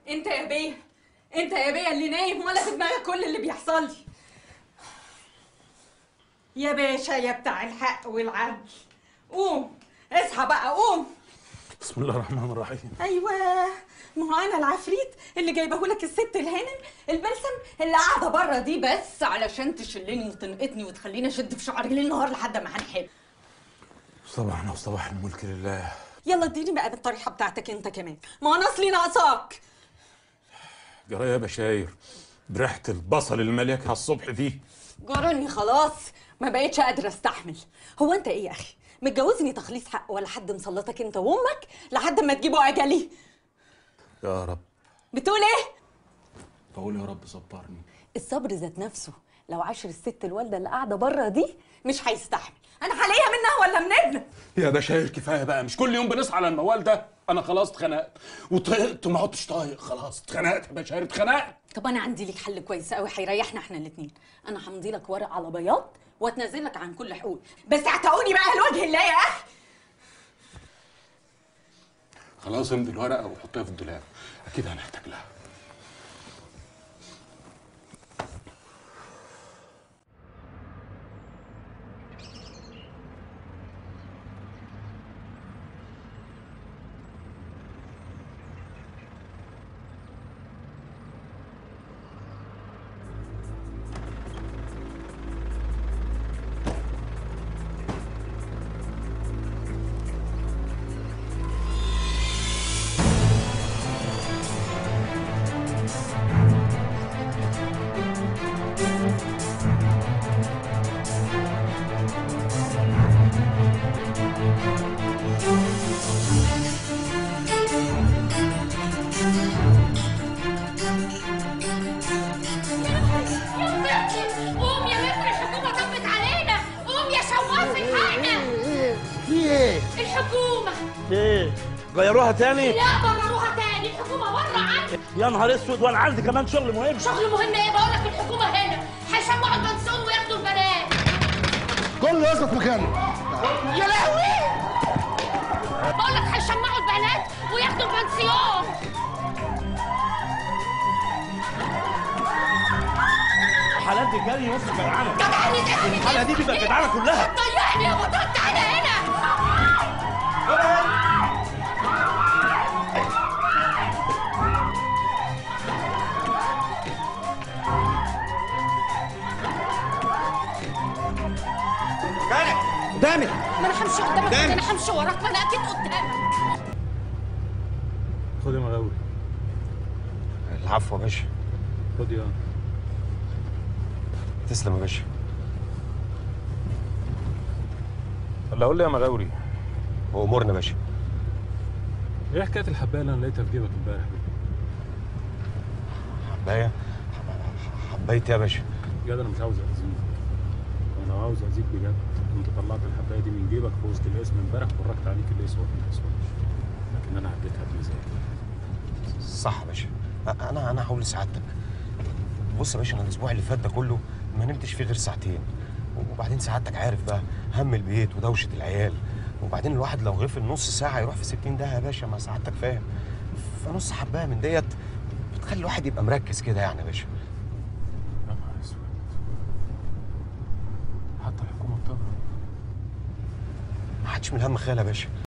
انت يا بيه انت يا بيه اللي نايم ولا في دماغك كل اللي بيحصل لي يا باشا يا بتاع الحق والعدل قوم اصحى بقى قوم بسم الله الرحمن الرحيم ايوه ما هو انا العفريت اللي جايبه لك الست الهانم البلسم اللي قاعده بره دي بس علشان تشلني وتنقطني وتخليني اشد في شعري ليل نهار لحد ما هنحب صباحنا وصباح الملك لله يلا اديني بقى بالطريحه بتاعتك انت كمان ما انا اصلي ناقصاك جرى يا بشاير بريحة البصل اللي مليكها الصبح دي جرني خلاص ما بقتش قادره استحمل هو انت ايه يا اخي متجوزني تخليص حق ولا حد مسلطك انت وامك لحد ما تجيبوا اجلي يا رب بتقول ايه بقول يا رب صبرني الصبر ذات نفسه لو عاشر الست الوالده اللي قاعده بره دي مش هيستحمل انا هلاقيها منها ولا من ابنك يا بشاير كفايه بقى مش كل يوم بنصحى على الموال ده انا خلاص اتخنقت وطقت ما عدتش طايق خلاص اتخنقت يا بشاير اتخنقت طب انا عندي لك حل كويس قوي هيريحنا احنا الاثنين انا همضي لك ورق على بياض واتنازل لك عن كل حقوقي بس اعتقوني بقى لوجه الله يا اخي خلاص امضي الورقه وحطيها في الدولاب اكيد هنحتاج لها قوم يا مصر الحكومة طبت علينا قوم يا شواف الحقنا في ايه؟ الحكومة ايه؟ غيروها تاني؟ لا برروها تاني الحكومة بره عني يا نهار اسود وانا عندي كمان شغل مهم شغل مهم ايه بقول لك الحكومة هنا هيشمعوا البنسون وياخدوا البنات كله يثبت مكانه يا لهوي بقول لك هيشمعوا البنات وياخدوا البنسيون الحالات دي جري وسط جدعانه طبعا ده الحالة دي بيبقى جدعانه كلها ضيعني يا بطل تعالى هنا قدامك ما انا همشي قدامك انا همشي وراك ما انا اكيد قدامك خد يا مغاوري العفو يا باشا خد يا تسلم يا باشا ولا قول لي يا مغاوري وامورنا يا باشا ايه حكايه الحبايه اللي انا لقيتها في جيبك امبارح دي؟ حبايه حبايه يا باشا بجد انا مش عاوز اذيك انا لو عاوز اذيك بجد كنت طلعت الحبايه دي من جيبك في وسط الاسم امبارح وفرجت عليك اللي يسوى واللي ما يسواش لكن انا عديتها بمزاجي صح يا باشا أ- انا انا هقول لسعادتك بص يا باشا انا الاسبوع اللي فات ده كله ما نمتش فيه غير ساعتين وبعدين سعادتك عارف بقى هم البيت ودوشه العيال وبعدين الواحد لو غفل نص ساعه يروح في 60 ده يا باشا ما سعادتك فاهم فنص حبايه من ديت بتخلي الواحد يبقى مركز كده يعني يا باشا يا نهار اسود حتى الحكومه بتغرب ما حدش من الهم خيال يا باشا